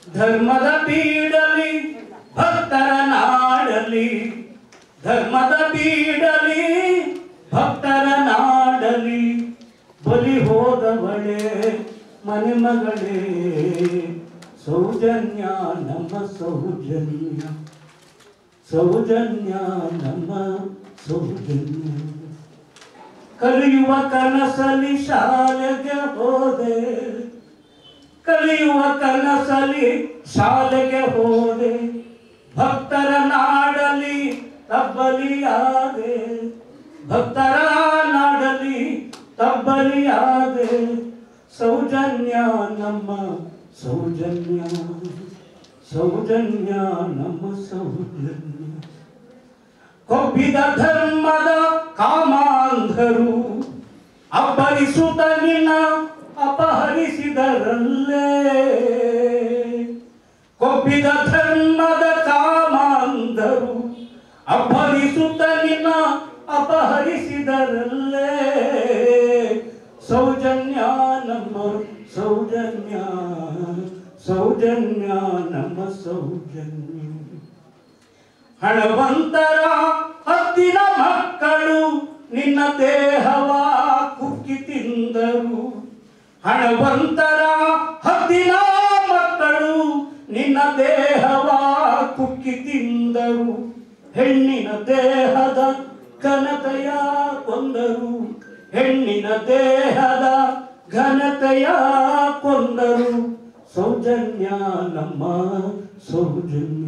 ಧರ್ಮದ ಬೀಡಲಿ ಭಕ್ತರ ನಾಡಲಿ ಧರ್ಮದ ಬೀಡಲಿ ಭಕ್ತರ ನಾಡಲಿ ಬಲಿ ಹೋದವಳೆ ಮನೆ ಮಗಳೇ ಸೌಜನ್ಯ ನಮ್ಮ ಸೌಜನ್ಯ ಸೌಜನ್ಯ ನಮ್ಮ ಸೌಜನ್ಯ ಕಲಿಯುವ ಕನಸಲಿ ಶಾಲೆಗೆ ಹೋದೆ ಕಲಿಯುವ ಕನಸಲಿ ಶಾಲೆಗೆ ಹೋದೆ ಭಕ್ತರ ನಾಡಲಿ ತಬ್ಬಲಿಯಾದೆ ಭಕ್ತರ ನಾಡಲಿ ತಬ್ಬಲಿಯಾದೆ ಸೌಜನ್ಯ ನಮ್ಮ ಸೌಜನ್ಯ ಸೌಜನ್ಯ ನಮ್ಮ ಸೌಜನ್ಯ ಕೊಬ್ಬಿದ ಧರ್ಮದ ಕಾಮಾಂಧರು ಅಬ್ಬರಿಸುತ್ತ ನಿನ್ನ ಅಪಹರಿಸಿದರಲ್ಲೇ ಕೊಬ್ಬಿದ ಧರ್ಮದ ಕಾಮಾಂಧರು ಅಬ್ಬರಿಸುತ್ತ ನಿನ್ನ ಅಪಹರಿಸಿದರಲ್ಲೇ ಸೌಜನ್ಯ ನಮ್ಮ ಸೌಜನ್ಯ ಸೌಜನ್ಯ ನಮ್ಮ ಸೌಜನ್ಯ ಹಣವಂತರ ಹತ್ತಿನ ಮಕ್ಕಳು ನಿನ್ನ ದೇಹವ ಕುಕ್ಕಿ ತಿಂದರು ಹಣವಂತರ ಹತ್ತಿನ ಮಕ್ಕಳು ನಿನ್ನ ದೇಹವ ಕುಕ್ಕಿ ತಿಂದರು ಹೆಣ್ಣಿನ ದೇಹದ ಘನತೆಯ ಕೊಂದರು ಹೆಣ್ಣಿನ ದೇಹದ ಘನತೆಯ ಕೊಂದರು ಸೌಜನ್ಯ ನಮ್ಮ ಸೌಜನ್ಯ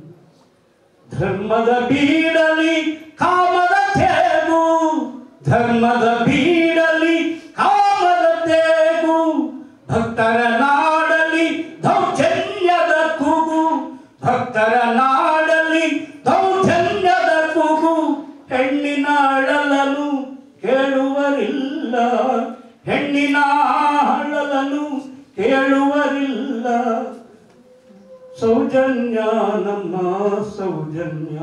ಧರ್ಮದ ಬೀಡಲಿ ಕಾಮದ ತೇಗು ಧರ್ಮದ ಬೀಡಲಿ ಕಾಮದ ತೇಗು ಭಕ್ತರ ನಾಡಲಿ ದೌರ್ಜನ್ಯದ ಕೂಗು ಭಕ್ತರ ನಾಡಲಿ ದೌರ್ಜನ್ಯದ ಕೂಗು ಹೆಣ್ಣಿನ ಅಳಲನು ಕೇಳುವರಿಲ್ಲ ಹೆಣ್ಣಿನ ಅಳಲನು ಕೇಳುವರಿಲ್ಲ ಸೌಜನ್ಯ ನಮ್ಮ ಸೌಜನ್ಯ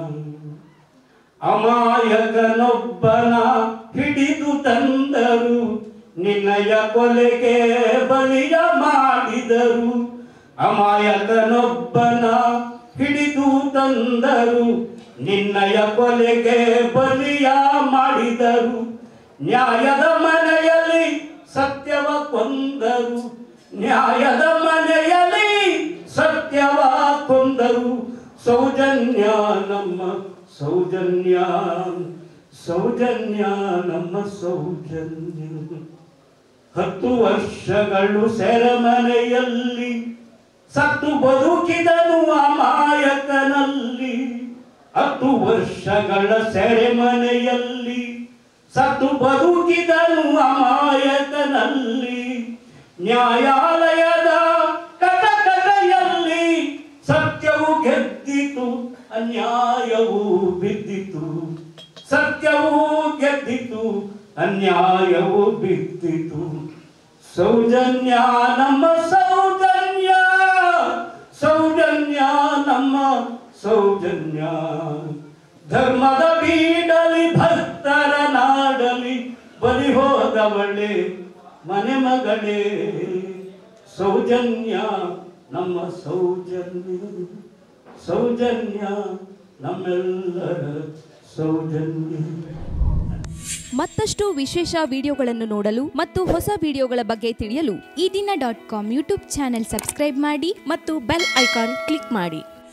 ಅಮಾಯಕನೊಬ್ಬನ ಹಿಡಿದು ತಂದರು ನಿನ್ನಯ ಕೊಲೆಗೆ ಬಲಿಯ ಮಾಡಿದರು ಅಮಾಯಕನೊಬ್ಬನ ಹಿಡಿದು ತಂದರು ನಿನ್ನಯ ಕೊಲೆಗೆ ಬಲಿಯ ಮಾಡಿದರು ನ್ಯಾಯದ ಮನೆಯಲ್ಲಿ ಸತ್ಯವ ಕೊಂದರು ನ್ಯಾಯದ ಮನೆಯಲ್ಲಿ ಸತ್ಯವ ಕೊಂದರು ಸೌಜನ್ಯ ನಮ್ಮ ಸೌಜನ್ಯ ಸೌಜನ್ಯ ನಮ್ಮ ಸೌಜನ್ಯ ಹತ್ತು ವರ್ಷಗಳು ಸೆರೆಮನೆಯಲ್ಲಿ ಸತ್ತು ಬದುಕಿದನು ಅಮಾಯಕನಲ್ಲಿ ಹತ್ತು ವರ್ಷಗಳ ಸೆರೆಮನೆಯಲ್ಲಿ ಸತ್ತು ಬದುಕಿದನು ಅಮಾಯಕನಲ್ಲಿ ನ್ಯಾಯಾಲಯದ ಕಟಕಟೆಯಲ್ಲಿ ಸತ್ಯವು ಗೆದ್ದಿತು ಅನ್ಯಾಯವು ಬಿದ್ದಿತು ಸತ್ಯವು ಗೆದ್ದಿತು ಅನ್ಯಾಯವು ಬಿದ್ದಿತು ಸೌಜನ್ಯ ನಮ್ಮ ಸೌಜನ್ಯ ಸೌಜನ್ಯ ನಮ್ಮ ಸೌಜನ್ಯ ಧರ್ಮದ ಬೀಡಲಿ ಭಕ್ತರ ನಾಡಲಿ ಬಲಿ ಹೋದವಳೆ ಮನೆ ಮಗಳೇ ಸೌಜನ್ಯ ನಮ್ಮ ಸೌಜನ್ಯ ಸೌಜನ್ಯ ನಮ್ಮೆಲ್ಲರ ಸೌಜನ್ಯ ಮತ್ತಷ್ಟು ವಿಶೇಷ ವಿಡಿಯೋಗಳನ್ನು ನೋಡಲು ಮತ್ತು ಹೊಸ ವಿಡಿಯೋಗಳ ಬಗ್ಗೆ ತಿಳಿಯಲು Eedina dot com YouTube channel subscribe ಮಾಡಿ ಮತ್ತು ಬೆಲ್ ಐಕಾನ್ ಕ್ಲಿಕ್ ಮಾಡಿ